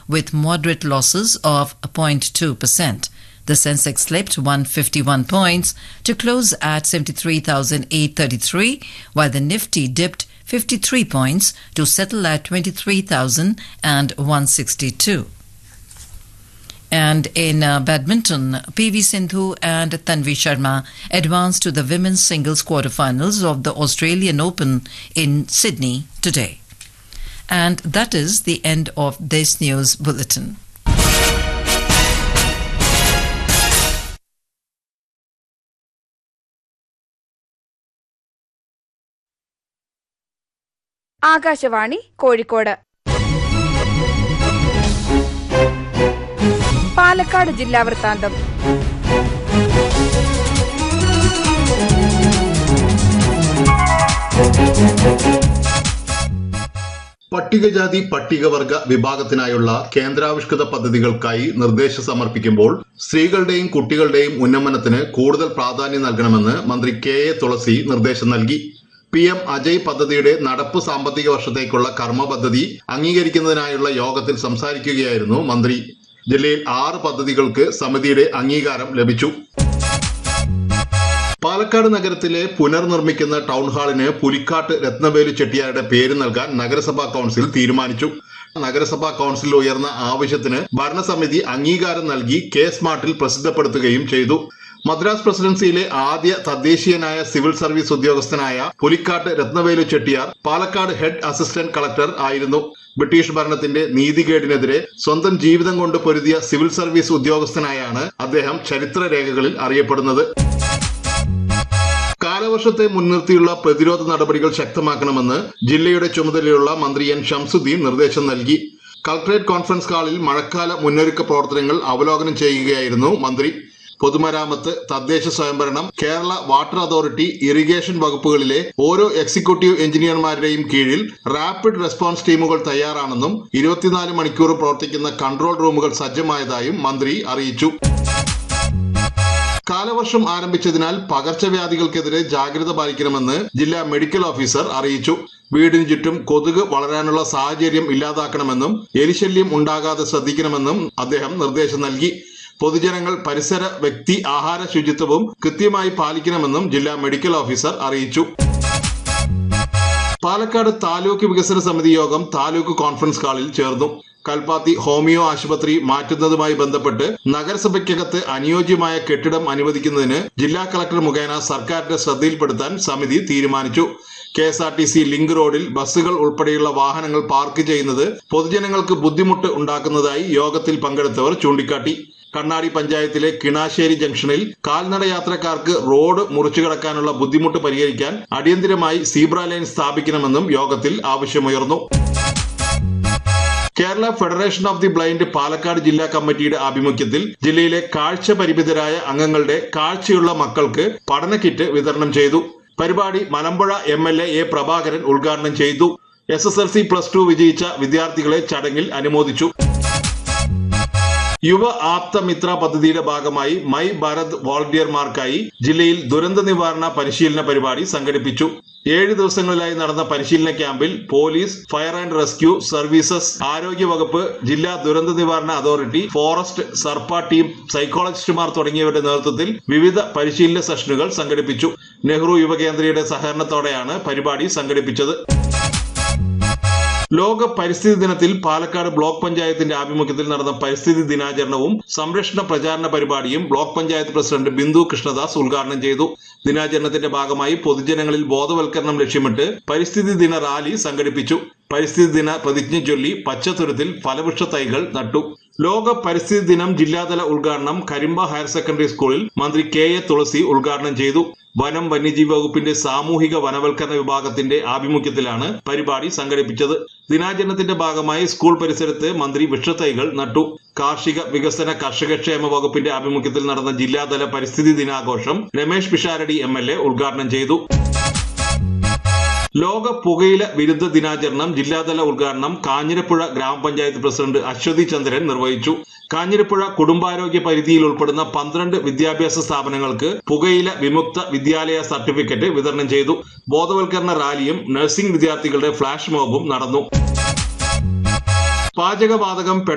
with moderate losses of 0.2%. The Sensex slipped 151 points to close at 73,833, while the Nifty dipped 53 points to settle at 23,162. And in uh, badminton, PV Sindhu and Tanvi Sharma advanced to the women's singles quarterfinals of the Australian Open in Sydney today. And that is the end of this news bulletin. Akashvani Kozhikode Palakkad ജില്ലാ വൃത്താന്തം പട്ടികജാതി പട്ടികവർഗ വിഭാഗത്തിനായുള്ള കേന്ദ്രാവിഷ്കൃത പദ്ധതികൾക്കായി നിർദ്ദേശം സമർപ്പിക്കുമ്പോൾ സ്ത്രീകളുടെയും കുട്ടികളുടെയും ഉന്നമനത്തിന് കൂടുതൽ പ്രാധാന്യം നൽകണമെന്ന് മന്ത്രി കെ എ തുളസി നിർദ്ദേശം നൽകി പി എം അജയ് പദ്ധതിയുടെ നടപ്പ് സാമ്പത്തിക വർഷത്തേക്കുള്ള കർമ്മ പദ്ധതി അംഗീകരിക്കുന്നതിനായുള്ള യോഗത്തിൽ സംസാരിക്കുകയായിരുന്നു മന്ത്രി ജില്ലയിൽ ആറ് പദ്ധതികൾക്ക് സമിതിയുടെ അംഗീകാരം ലഭിച്ചു പാലക്കാട് നഗരത്തിലെ പുനർനിർമ്മിക്കുന്ന ടൗൺ ഹാളിന് പുലിക്കാട്ട് രത്നവേലു ചെട്ടിയാരുടെ പേര് നൽകാൻ നഗരസഭാ കൌൺസിൽ തീരുമാനിച്ചു നഗരസഭാ കൌൺസിൽ ഉയർന്ന ആവശ്യത്തിന് ഭരണസമിതി അംഗീകാരം നൽകി കെ സ്മാർട്ടിൽ പ്രസിദ്ധപ്പെടുത്തുകയും ചെയ്തു മദ്രാസ് പ്രസിഡൻസിയിലെ ആദ്യ തദ്ദേശീയനായ സിവിൽ സർവീസ് ഉദ്യോഗസ്ഥനായ Pulikkat Ratnavelu Chettiar Palakkad head assistant collector ആയിരുന്നു ബ്രിട്ടീഷ് ഭരണത്തിന്റെ നീതികേടിനെതിരെ സ്വന്തം ജീവിതം കൊണ്ട് പൊരുതിയ സിവിൽ സർവീസ് ഉദ്യോഗസ്ഥനായാണ് അദ്ദേഹം ചരിത്രരേഖകളിൽ അറിയപ്പെടുന്നത് കാലവർഷത്തെ മുൻനിർത്തിയുള്ള പ്രതിരോധ നടപടികൾ ശക്തമാക്കണമെന്ന് ജില്ലയുടെ ചുമതലയുള്ള മന്ത്രി എൻ ഷംസുദ്ദീൻ നിർദ്ദേശം നൽകി കളക്ടറേറ്റ് കോൺഫറൻസ് ഹാളിൽ മഴക്കാല മുന്നൊരുക്ക പ്രവർത്തനങ്ങൾ അവലോകനം ചെയ്യുകയായിരുന്നു മന്ത്രി പൊതുമരാമത്ത് തദ്ദേശ സ്വയംഭരണം കേരള വാട്ടർ അതോറിറ്റി ഇറിഗേഷൻ വകുപ്പുകളിലെ ഓരോ എക്സിക്യൂട്ടീവ് എഞ്ചിനീയർമാരുടെയും കീഴിൽ റാപ്പിഡ് റെസ്പോൺസ് ടീമുകൾ തയ്യാറാണെന്നും ഇരുപത്തിനാല് മണിക്കൂർ പ്രവർത്തിക്കുന്ന കൺട്രോൾ റൂമുകൾ സജ്ജമായതായും മന്ത്രി അറിയിച്ചു കാലവർഷം ആരംഭിച്ചതിനാൽ പകർച്ചവ്യാധികൾക്കെതിരെ ജാഗ്രത പാലിക്കണമെന്ന് ജില്ലാ മെഡിക്കൽ ഓഫീസർ അറിയിച്ചു വീടിന് ചുറ്റും കൊതുക് വളരാനുള്ള സാഹചര്യം ഇല്ലാതാക്കണമെന്നും എലിശല്യം ഉണ്ടാകാതെ ശ്രദ്ധിക്കണമെന്നും അദ്ദേഹം നിർദ്ദേശം നൽകി പൊതുജനങ്ങൾ പരിസര വ്യക്തി ആഹാര ശുചിത്വവും കൃത്യമായി പാലിക്കണമെന്നും ജില്ലാ മെഡിക്കൽ ഓഫീസർ അറിയിച്ചു പാലക്കാട് താലൂക്ക് വികസന സമിതി യോഗം താലൂക്ക് കോൺഫറൻസ് ഹാളിൽ ചേർന്നു കൽപ്പാത്തി ഹോമിയോ ആശുപത്രി മാറ്റുന്നതുമായി ബന്ധപ്പെട്ട് നഗരസഭയ്ക്കകത്ത് അനുയോജ്യമായ കെട്ടിടം അനുവദിക്കുന്നതിന് ജില്ലാ കളക്ടർ മുഖേന സർക്കാരിന്റെ ശ്രദ്ധയിൽപ്പെടുത്താൻ സമിതി തീരുമാനിച്ചു K S R T C link റോഡിൽ ബസ്സുകൾ ഉൾപ്പെടെയുള്ള വാഹനങ്ങൾ പാർക്ക് ചെയ്യുന്നത് പൊതുജനങ്ങൾക്ക് ബുദ്ധിമുട്ട് ഉണ്ടാക്കുന്നതായി യോഗത്തിൽ പങ്കെടുത്തവർ ചൂണ്ടിക്കാട്ടി കണ്ണാടി പഞ്ചായത്തിലെ കിണാശ്ശേരി ജംഗ്ഷനിൽ കാൽനട യാത്രക്കാർക്ക് റോഡ് മുറിച്ചു കടക്കാനുള്ള ബുദ്ധിമുട്ട് പരിഹരിക്കാൻ അടിയന്തിരമായി സീബ്ര ലൈൻ സ്ഥാപിക്കണമെന്നും യോഗത്തിൽ ആവശ്യമുയർന്നു Kerala federation of the blind Palakkad ജില്ലാ കമ്മിറ്റിയുടെ ആഭിമുഖ്യത്തിൽ ജില്ലയിലെ കാഴ്ച പരിമിതരായ അംഗങ്ങളുടെ കാഴ്ചയുള്ള മക്കൾക്ക് പഠന കിറ്റ് വിതരണം ചെയ്തു പരിപാടി Malampuzha M L A Prabhakaran ഉദ്ഘാടനം ചെയ്തു S S L C plus two വിജയിച്ച വിദ്യാർത്ഥികളെ ചടങ്ങിൽ അനുമോദിച്ചു യുവ ആപ്ത മിത്ര പദ്ധതിയുടെ ഭാഗമായി മൈ ഭാരത് വോളണ്ടിയർമാർക്കായി ജില്ലയിൽ ദുരന്ത നിവാരണ പരിശീലന പരിപാടി സംഘടിപ്പിച്ചു ഏഴ് ദിവസങ്ങളിലായി നടന്ന പരിശീലന ക്യാമ്പിൽ police fire and rescue services ആരോഗ്യ വകുപ്പ് ജില്ലാ ദുരന്ത നിവാരണ അതോറിറ്റി ഫോറസ്റ്റ് സർപ്പ ടീം സൈക്കോളജിസ്റ്റുമാർ തുടങ്ങിയവരുടെ നേതൃത്വത്തിൽ വിവിധ പരിശീലന സെഷനുകൾ സംഘടിപ്പിച്ചു നെഹ്റു യുവകേന്ദ്രയുടെ സഹകരണത്തോടെയാണ് പരിപാടി സംഘടിപ്പിച്ചത് ലോക പരിസ്ഥിതി ദിനത്തിൽ പാലക്കാട് ബ്ലോക്ക് പഞ്ചായത്തിന്റെ ആഭിമുഖ്യത്തിൽ നടന്ന പരിസ്ഥിതി ദിനാചരണവും സംരക്ഷണ പ്രചാരണ പരിപാടിയും ബ്ലോക്ക് പഞ്ചായത്ത് പ്രസിഡന്റ് ബിന്ദു കൃഷ്ണദാസ് ഉദ്ഘാടനം ചെയ്തു ദിനാചരണത്തിന്റെ ഭാഗമായി പൊതുജനങ്ങളിൽ ബോധവൽക്കരണം ലക്ഷ്യമിട്ട് പരിസ്ഥിതി ദിന റാലി സംഘടിപ്പിച്ചു പരിസ്ഥിതി ദിന പ്രതിജ്ഞ ചൊല്ലി പച്ചത്തുരുത്തിൽ ഫലവൃക്ഷ തൈകൾ നട്ടു ലോക പരിസ്ഥിതി ദിനം ജില്ലാതല ഉദ്ഘാടനം കരിമ്പ ഹയർ സെക്കൻഡറി സ്കൂളിൽ മന്ത്രി കെ എ തുളസി ഉദ്ഘാടനം ചെയ്തു വനം വന്യജീവി വകുപ്പിന്റെ സാമൂഹിക വനവൽക്കരണ വിഭാഗത്തിന്റെ ആഭിമുഖ്യത്തിലാണ് പരിപാടി സംഘടിപ്പിച്ചത് ദിനാചരണത്തിന്റെ ഭാഗമായി സ്കൂൾ പരിസരത്ത് മന്ത്രി വൃക്ഷത്തൈകൾ നട്ടു കാർഷിക വികസന കർഷകക്ഷേമ വകുപ്പിന്റെ ആഭിമുഖ്യത്തിൽ നടന്ന ജില്ലാതല പരിസ്ഥിതി ദിനാഘോഷം Ramesh Pisharody M L A ഉദ്ഘാടനം ചെയ്തു ലോക പുകയില വിരുദ്ധ ദിനാചരണം ജില്ലാതല ഉദ്ഘാടനം കാഞ്ഞിരപ്പുഴ ഗ്രാമപഞ്ചായത്ത് പ്രസിഡന്റ് അശ്വതി ചന്ദ്രൻ നിർവഹിച്ചു കാഞ്ഞിരപ്പുഴ കുടുംബാരോഗ്യ പരിധിയിൽ ഉൾപ്പെടുന്ന പന്ത്രണ്ട് വിദ്യാഭ്യാസ സ്ഥാപനങ്ങൾക്ക് പുകയില വിമുക്ത വിദ്യാലയ സർട്ടിഫിക്കറ്റ് വിതരണം ചെയ്തു ബോധവൽക്കരണ റാലിയും നഴ്സിംഗ് വിദ്യാർത്ഥികളുടെ ഫ്ലാഷ് മോബും നടന്നു പാചകവാതകം